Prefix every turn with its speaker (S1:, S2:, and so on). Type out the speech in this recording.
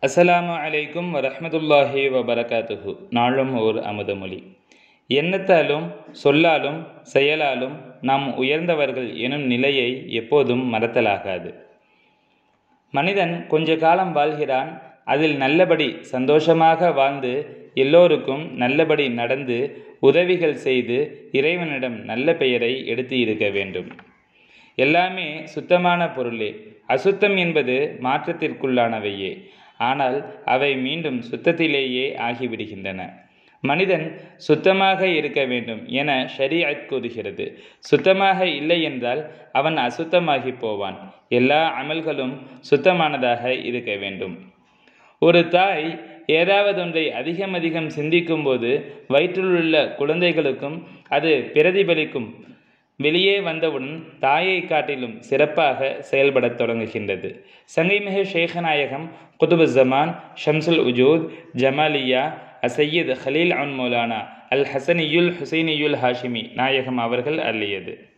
S1: அஸ்ஸலாமு அலைக்கும் வரஹ்மத்துல்லாஹி வபரகாத்துஹு நாளும் ஓர் அமுதமொழி எண்ணத்தாலும் சொல்லாலும் செயலாலும் நாம் உயர்ந்தவர்கள் எனும் நிலையை எப்போதும் மறத்தலாகாது மனிதன் கொஞ்ச காலம் வாழ்கிறான் அதில் நல்லபடி சந்தோஷமாக வாழ்ந்து எல்லோருக்கும் நல்லபடி நடந்து உதவிகள் செய்து இறைவனிடம் நல்ல பெயரை எடுத்து இருக்க வேண்டும் எல்லாமே சுத்தமான பொருளே அசுத்தம் என்பது மாற்றத்திற்குள்ளானவையே ஆனால் அவை மீண்டும் சுத்தத்திலேயே ஆகிவிடுகின்றன மனிதன் சுத்தமாக இருக்க வேண்டும் என ஷரீஅத் கூறுகிறது சுத்தமாக இல்லை என்றால் அவன் அசுத்தமாகி போவான் எல்லா அமல்களும் சுத்தமானதாக இருக்க வேண்டும் ஒரு தாய் ஏதாவது ஒன்றை அதிகம் அதிகம் சிந்திக்கும் போது வயிற்றிலுள்ள குழந்தைகளுக்கும் அது பிரதிபலிக்கும் வெளியே வந்தவுடன் தாயை காட்டிலும் சிறப்பாக செயல்படத் தொடங்குகின்றது சங்கைமிகு ஷேகநாயகம் குதுபு ஜமான் ஷம்சுல் உஜூத் ஜமாலியா அசையீத் ஹலீல் அன் மௌலானா அல் ஹசனியுல் ஹுசைனியுல் ஹாஷிமி நாயகம் அவர்கள் அள்ளியது